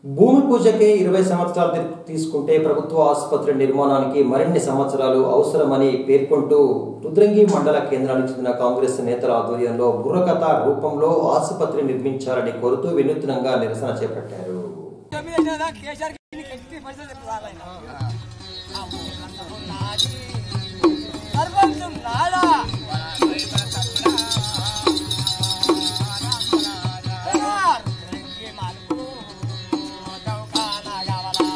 భూమి పూజకే ఇరవై సంవత్సరాలు తీ- తీసుకుంటే ప్రభుత్వ ఆసుపత్రి నిర్మాణానికి మరిన్ని సంవత్సరాలు అవసరమని పేర్కొంటూ రుద్రంగి మండల కేంద్రానికి చెందిన కాంగ్రెస్ నేతల ఆధ్వర్యంలో బుర్రకథ రూపంలో ఆసుపత్రి నిర్మించాలని కోరుతూ వినూత్నంగా నిరసన చేపట్టారు తొమ్మిది నెలల కేసీఆర్ కి ఎట్టి పరిస్థితి చెప్పాలి ఆయన. ఆ ఊరంతా ఉన్నది. సర్పంచం నాడా. సార్, రంగి మలుపు, చౌకాన గవల.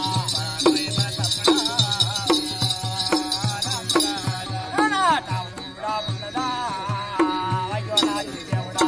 నానా, టావులు కూడా ఉన్నదా? అయ్యో నా దేవుడా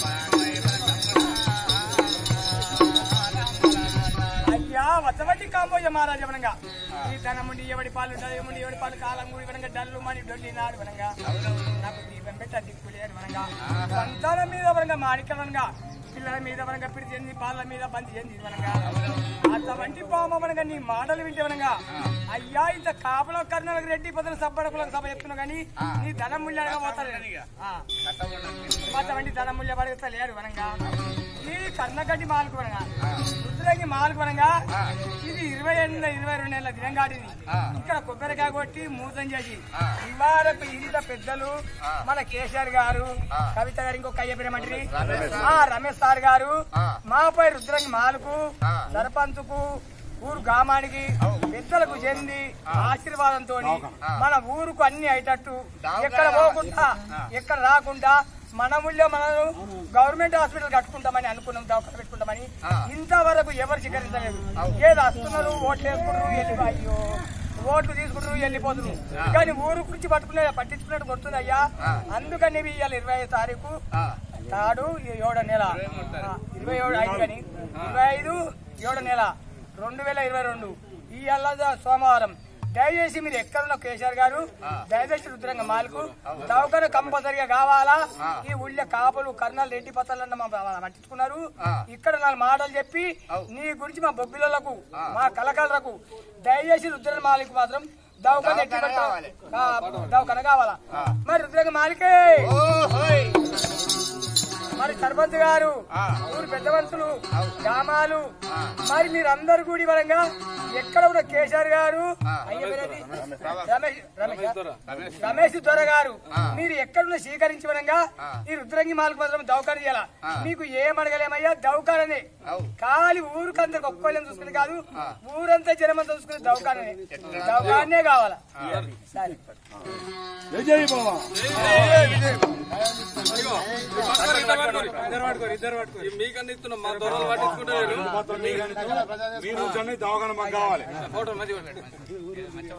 అయ్యా వసవటి కాంబోజ మహారాజ వనంగా ఈ ధనముండి ఎవడి పాలు దయముండి ఎవడి పాలు కాలం కూడి వనంగా డల్లు మని డొల్లి నాడు వనంగా నాకు దీపం పెట్ట దిక్కు లేడు వనంగా సంతానం మీద వనంగా మాణిక వనంగా పిల్లల మీద వనంగా పిడి చెంది పాల మీద బంతి చెంది వనంగా అటువంటి పామ వనంగా నీ మాటలు వింటే వనంగా అయ్యా ఇంత కాపలో కర్ణాలకు రెడ్డి పొద్దున సబ్బడకులకు సభ చెప్తున్నా కానీ నీ ధనం ముళ్ళగా పోతాడు అటువంటి ధనం ముళ్ళ పడగత లేడు వనంగా ఈ కర్ణగడ్డి మాలకు వనంగా రుద్రకి మాలకు వనంగా ఇది ఇరవై ఏళ్ళ ఇరవై రెండు ఏళ్ళ దినం కాటిది ఇక్కడ కొబ్బరికాయ కొట్టి మూతం చేసి ఇవాళకు ఇంత పెద్దలు మన కేసీఆర్ గారు కవిత గారు ఇంకొక అయ్య పేరేమంటారు ఆ రమేష్ సార్ గారు మాపై రుద్రంగి మాలకు సర్పంచుకు ఊరు గ్రామానికి పెద్దలకు చెంది ఆశీర్వాదంతో మన ఊరుకు అన్ని అయ్యేటట్టు ఎక్కడ పోకుండా ఎక్కడ రాకుండా మన ఊళ్ళో మనం గవర్నమెంట్ హాస్పిటల్ కట్టుకుంటామని అనుకున్నాం దవాఖాన పెట్టుకుంటామని ఇంతవరకు ఎవరు స్వీకరించలేదు ఏదో వస్తున్నారు ఓట్లు వేసుకుంటారు వెళ్ళి అయ్యో ఓట్లు తీసుకుంటారు వెళ్ళిపోతున్నారు కానీ ఊరు గురించి పట్టుకునే పట్టించుకున్నట్టు కొడుతుంది అయ్యా అందుకని ఇవాళ ఇరవై ఐదు తారీఖు తాడు ఈ ఏడో నెల ఆ, ఇరవై ఏడు ఐదు కానీ ఇరవై ఐదు ఏడో నెల రెండు వేల ఇరవై రెండు ఈ అల్ల సోమవారం దయచేసి మీరు ఎక్కడున్న కేసీఆర్ గారు దయచేసి రుద్రంగ మాలకు దవాఖాన కంపల్సరిగా కావాలా ఈ ఊళ్ళో కాపులు కర్ణాలు రెడ్డి పత్రాలన్న మా పట్టించుకున్నారు ఇక్కడ నాలుగు మాటలు చెప్పి నీ గురించి మా బొబ్బిలకు మా కలకలలకు దయచేసి రుద్రంగ మాలకు మాత్రం దవాఖాన ఎట్టి పెట్టాలి దవాఖాన కావాలా మరి రుద్రంగ మాలికే మరి సర్పంచ్ గారు ఊరు పెద్ద మనుషులు గ్రామాలు మరి మీరందరూ కూడి పరంగా ఎక్కడ కూడా కేసీఆర్ గారు అయ్య పేరేంటి? రమేష్ రమేష్ రమేష్ దొర గారు మీరు ఎక్కడున్న స్వీకరించి పరంగా ఈ రుద్రంగి మాలకు మాత్రం దౌకారం చేయాలా మీకు ఏం అడగలేమయ్యా దౌకారనే ఖాళీ ఊరికి అందరికి ఒక్కోళ్ళని చూసుకుని కాదు ఊరంతా జనమంతా చూసుకుని దౌకారనే దౌకారనే కావాలా సరే విజయ్ బాబా మీకన్నా ఇస్తున్నాం మా దొరలు పట్టించుకుంటే మీరు దవాఖాన మాకు కావాలి ఫోటో మంచిగా